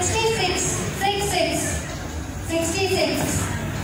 66 66 66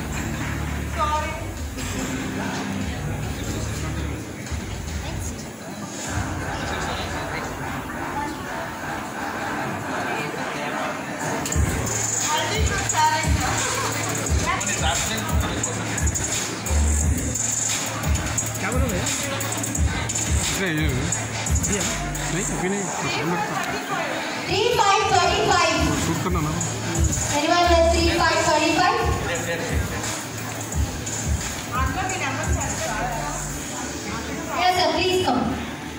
क्या बोलो भैया नहीं नहीं नहीं अभी नहीं Three five thirty five. Shoot करना ना Anyone has three five thirty five? Yes, sir. Please come.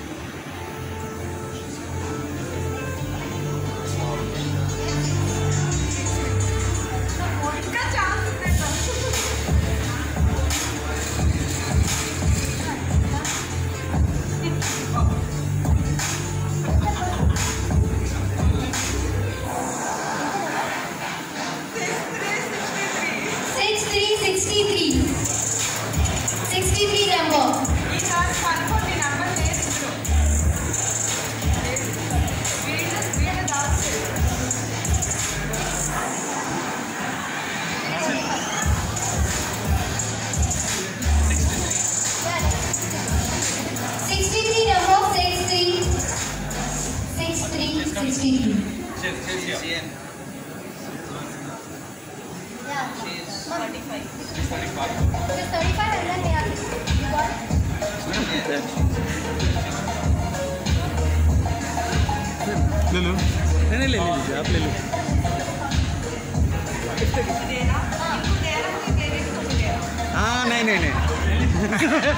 Six three sixty three. Sixty three number. Sixty three number. Six three. Six three sixty three. Yeah. Just 35 and then yeah. You got ले लो नहीं नहीं ले लीजिए आप ले लो हाँ नहीं नहीं नहीं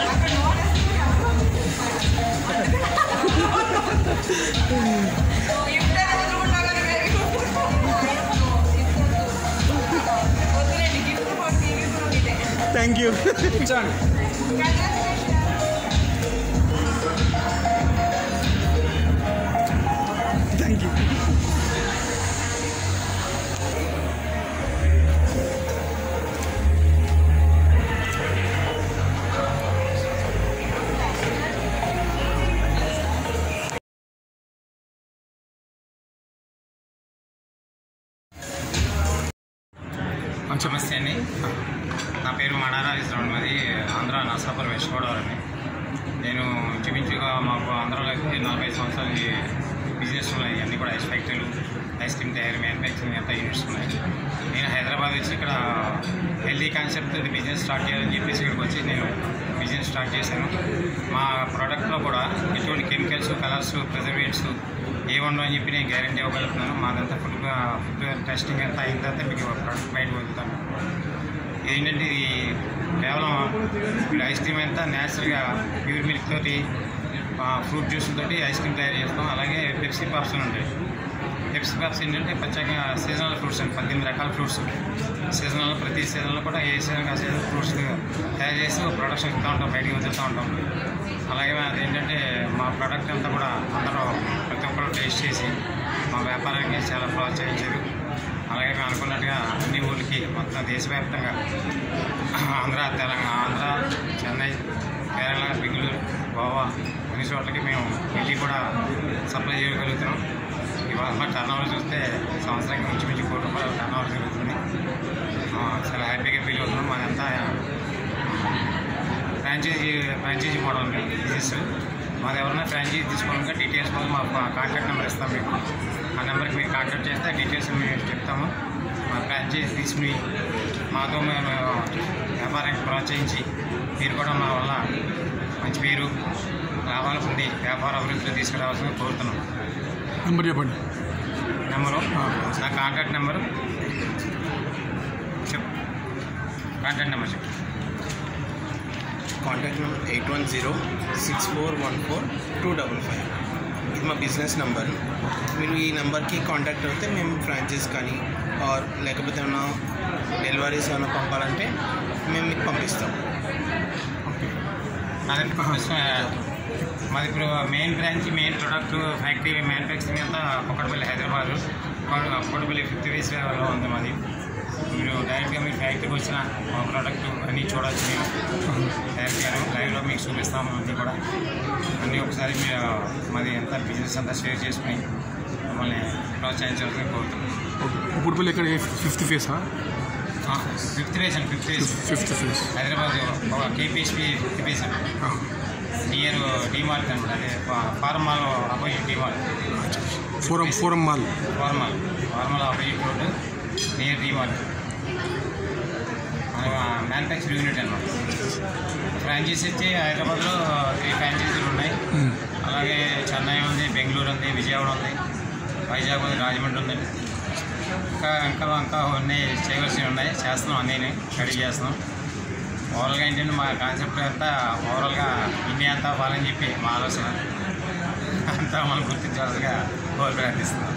థ్యాంక్ యూ థ్యాంక్ యూ నమస్తే అండి నా పేరు మడారా ఇస్రాన్ మాది ఆంధ్ర నర్సాపూర్ వెస్ట్ గోదావరి నేను ఇంచుమించుగా మాకు ఆంధ్రాలో అయితే నలభై సంవత్సరాలు ఈ బిజినెస్ ఉన్నాయి అన్నీ కూడా ఐస్ ఫ్యాక్టరీలు ఐస్ క్రీమ్ తయారీ మ్యానుఫ్యాక్చరింగ్ అంతా యూనిట్స్ ఉన్నాయి నేను హైదరాబాద్ వచ్చి ఇక్కడ హెల్తీ కాన్సెప్ట్ బిజినెస్ స్టార్ట్ చేయాలని చెప్పేసి ఇక్కడికి వచ్చి నేను బిజినెస్ స్టార్ట్ చేశాను మా ప్రోడక్ట్లో కూడా ఎటువంటి కెమికల్స్ కలర్స్ ప్రిజర్వేటివ్స్ ఏముండవు అని చెప్పి నేను గ్యారంటీ ఇవ్వగలుగుతున్నాను మాదంతా ఫుడ్ ఫుడ్ టెస్టింగ్ అంతా అయిన తర్వాత మీకు ప్రోడక్ట్ బయట వదులుతాను ఏంటంటే ఇది కేవలం ఇప్పుడు ఐస్ క్రీమ్ అంతా న్యాచురల్గా ప్యూర్ మిల్క్ తోటి ఫ్రూట్ జ్యూస్ తోటి ఐస్ క్రీమ్ తయారు చేస్తాం అలాగే పెప్సీ పాప్స్ అని ఉంటాయి పెప్సీ పాప్స్ ఏంటంటే ప్రత్యేకంగా సీజనల్ ఫ్రూట్స్ అండి పద్దెనిమిది రకాల ఫ్రూట్స్ సీజనల్ ప్రతి సీజన్లో కూడా ఏ సీజన్ ఆ సీజన్ ఫ్రూట్స్ తయారు చేసి ప్రొడక్షన్ ఇస్తూ ఉంటాం బయటికి వదులుతూ ఉంటాం అలాగే అదేంటంటే మా ప్రోడక్ట్ అంతా కూడా అందరూ ప్రతి ఒక్కరు టేస్ట్ చేసి మా వ్యాపారానికి చాలా ప్రోత్సహించారు అలాగే మేము అనుకున్నట్టుగా అన్ని ఊళ్ళకి మొత్తం దేశవ్యాప్తంగా ఆంధ్ర తెలంగాణ ఆంధ్ర చెన్నై కేరళ బెంగళూరు గోవా అన్ని చోట్లకి మేము వెళ్ళి కూడా సప్లై చేయగలుగుతున్నాం ఇవాళ మా టర్న్ ఓవర్ చూస్తే సంవత్సరానికి మించి మించి కోటి రూపాయలు టర్న్ ఓవర్ జరుగుతుంది ఆ, చాలా హ్యాపీగా ఫీల్ అవుతున్నాం మాదంతా ఫ్రాంచైజీ ఫ్రాంచైజీ మోడల్ ఉంది బిజినెస్ మాది ఎవరైనా ఫ్రాంచైజీ తీసుకోవాలంటే డీటెయిల్స్ కోసం మా కాంటాక్ట్ నెంబర్ ఇస్తాం మీకు ఆ నెంబర్కి మీరు కాంటాక్ట్ చేస్తే డీటెయిల్స్ మేము చెప్తాము మా ఫ్రాంచైజీ తీసుకుని మాతో మేము వ్యాపారానికి ప్రోత్సహించి మీరు కూడా మా వల్ల మంచి పేరు లాభాలు పొంది వ్యాపార అభివృద్ధిలో తీసుకురావాల్సిందిగా కోరుతున్నాం నెంబర్ చెప్పండి నెంబరు నా కాంటాక్ట్ నెంబరు చెప్పు కాంటాక్ట్ నెంబర్ చెప్పు contact number eight one zero six four one four two double five ఇది మా బిజినెస్ నెంబర్ మీరు ఈ నెంబర్కి కాంటాక్ట్ అయితే మేము ఫ్రాంచైజ్ కానీ ఆర్ లేకపోతే ఏమైనా డెలివరీస్ ఏమైనా పంపాలంటే మేము మీకు పంపిస్తాం నాది మాది ఇప్పుడు main branch main product factory manufacturing అంతా కుక్కడపల్లి హైదరాబాద్ కుక్కడపల్లి ఫిఫ్త్ వేస్లో ఉంది మాది మీరు డైరెక్ట్గా మీ ఫ్యాక్టరీకి వచ్చిన మా ప్రోడక్ట్ అన్నీ చూడొచ్చు మీరు డైరెక్ట్గా లైవ్లో మీకు చూపిస్తాము అన్నీ కూడా అన్నీ ఒకసారి మీరు మాది ఎంత బిజినెస్ అంతా షేర్ చేసుకుని మమ్మల్ని ప్రోత్సహించాలని కోరుతున్నాను ఇప్పుడు పిల్లలు ఇక్కడ ఫిఫ్త్ ఫేసా ఫిఫ్త్ ఫేజ్ అండి fifth phase fifth phase Hyderabad ఒక కేపీఎస్పీ ఫిఫ్త్ ఫేజ్ అండి నియర్ డిమార్ట్ అనమాట అదే Forum mall opposite DMart Forum Forum mall Forum mall Forum mall opposite road near DMart manufacture unit అనమాట ఫ్రాంచైజీ వచ్చి హైదరాబాద్లో త్రీ ఫ్రాంచైజీలు ఉన్నాయి అలాగే చెన్నై ఉంది బెంగళూరు ఉంది విజయవాడ ఉంది వైజాగ్ ఉంది రాజమండ్రి ఉంది ఇంకా ఇంకా ఇంకా ఉన్నాయి చేయవలసినవి ఉన్నాయి చేస్తున్నాం అన్నీ స్టడీ చేస్తున్నాం ఓవరాల్గా ఏంటంటే మా కాన్సెప్ట్ అంతా ఓవరాల్గా ఇండియా అంతా పాలని చెప్పి మా ఆలోచన అంతా మనం గుర్తించాల్సిగా కోరి ప్రార్థిస్తున్నాం